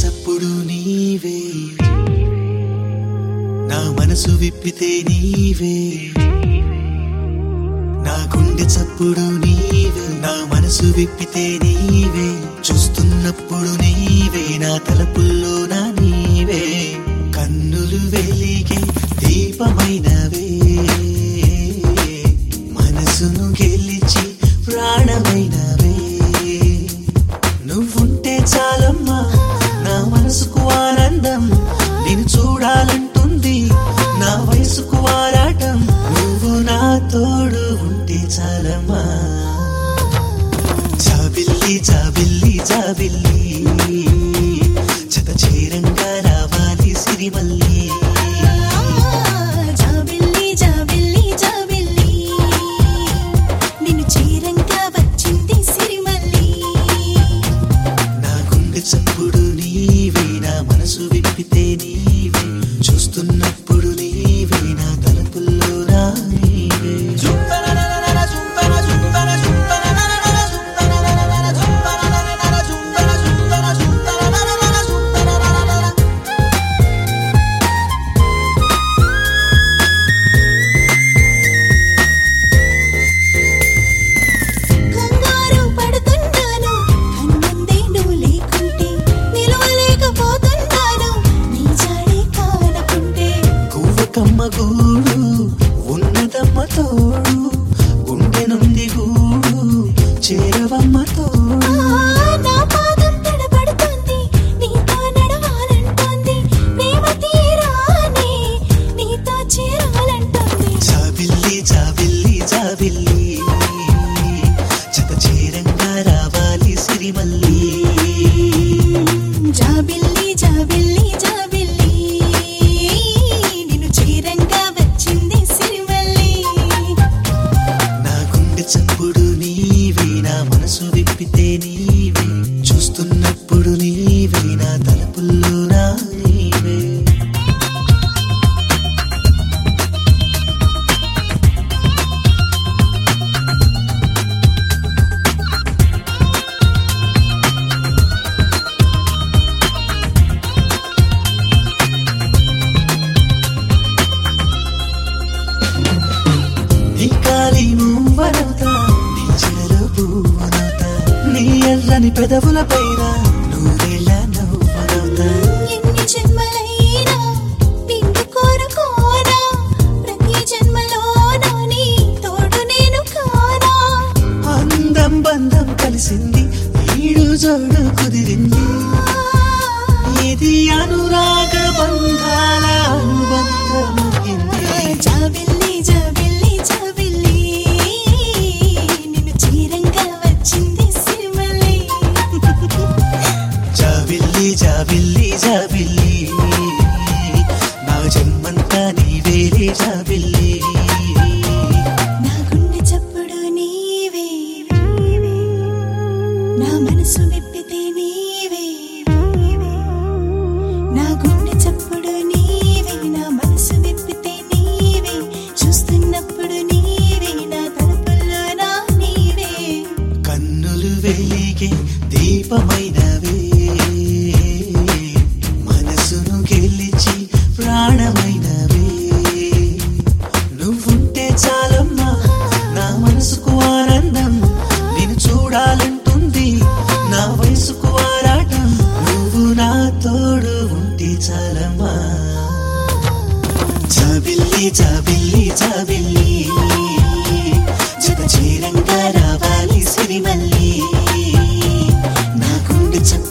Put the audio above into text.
చప్పుడు నీవే నా మనసు విప్పితే నీవే నా గుండె చప్పుడు నీవే నా మనసు విప్పితే నీవే చూస్తున్నప్పుడు నీవే నా తలపుల్లో నా నీవే కన్నులు వెలిగే దీపమైనవే మనసును గెలిచి ప్రాణమైనవే నువ్వుంటే చాలమ్మా నా మనసుకు ఆనందం నేను చూడాలంటుంది నా వయసుకు ఆరాటం నువ్వు నా తోడు ఉంటే చాలమ్మా జాబిల్లి జాబిల్లి జాబిల్లి జత చేరంగా రావాలి సిరిమల్లి జాబిల్లి జాబిల్లి జాబిల్లి నిన్ను చేరంగా వచ్చింది సిరిమల్లి నా గుండె చప్పుడు నీవే నా మనసు విప్పితే నీవే చూస్తున్నప్పుడు నీవే నా తలుపుల్లో నా నీవే కంగారు పడుతున్నాను కన్నుందే నువ్వు లేకుంటే నిలవలేకపోతున్నాను నీ జాడే కానకుంటే గువ్వకమ్మ గూడు ఉన్నదమ్మ తోడు గుండె నుండి గూడు చేరవమ్మ తోడు నా పాదం తడబడుతోంది నీతో నడవాలంటోంది ప్రేమ తీరానే నీతో చేరాలంటోంది జాబిల్లి జాబిల్లి జాబిల్లి జత చేరంగా రావాలి సిరిమల్లి జాబిల్లి జాబిల్లి జాబిల్లి నిన్ను చేరంగా వచ్చింది సిరిమల్లి నా గుండె చప్పుడు నీవే నా మనసు విప్పితే నీవే చూస్తున్నప్పుడు నీవే నా తలుపుల్లో నా నీవే నీ కాలి మూవనవుతా నీ చెరలు పువ్వునవుతా నీ ఎర్రని పెదవుల పైన నూరేళ్ళ నవ్వనవుతా ఎన్ని జన్మలైనా నిన్ను కోరుకోనా ప్రతి జన్మలోనూ నీ తోడు నేను కానా అందం బంధం కలిసింది ఈడు జోడు కుదిరింది ఇది అనురాగ బంధాల అనుబంధమైంది జాబిల్లి జాబిల్లి జాబిల్లి నిన్ను చీరంగా వచ్చింది సిరిమల్లి జాబిల్లి జాబిల్లి జాబిల్లి నా జన్మంతా నీవేలే జాబిల్లి నా గుండె చప్పుడు నీవే నా మనసు విప్పితే నీవే నా గుండె చప్పుడు నీవే నా మనసు విప్పితే నీవే చూస్తున్నప్పుడు నీవే నా తలుపుల్లో నా నీవే కన్నులు వెలిగే దీపమైనవే మనసును గెలిచి ప్రాణమైనవే నువ్వుంటే చాలమ్మా నా మనసుకు ఆనందం నేను చూడాలంటుంది నా వయసుకు ఆరాటం నువ్వు నా తోడు ఉంటే చాలమ్మా జాబిల్లి జాబిల్లి జాబిల్లి జత చేరంగా రావాలి సిరిమల్లి నా గుండె చప్పుడు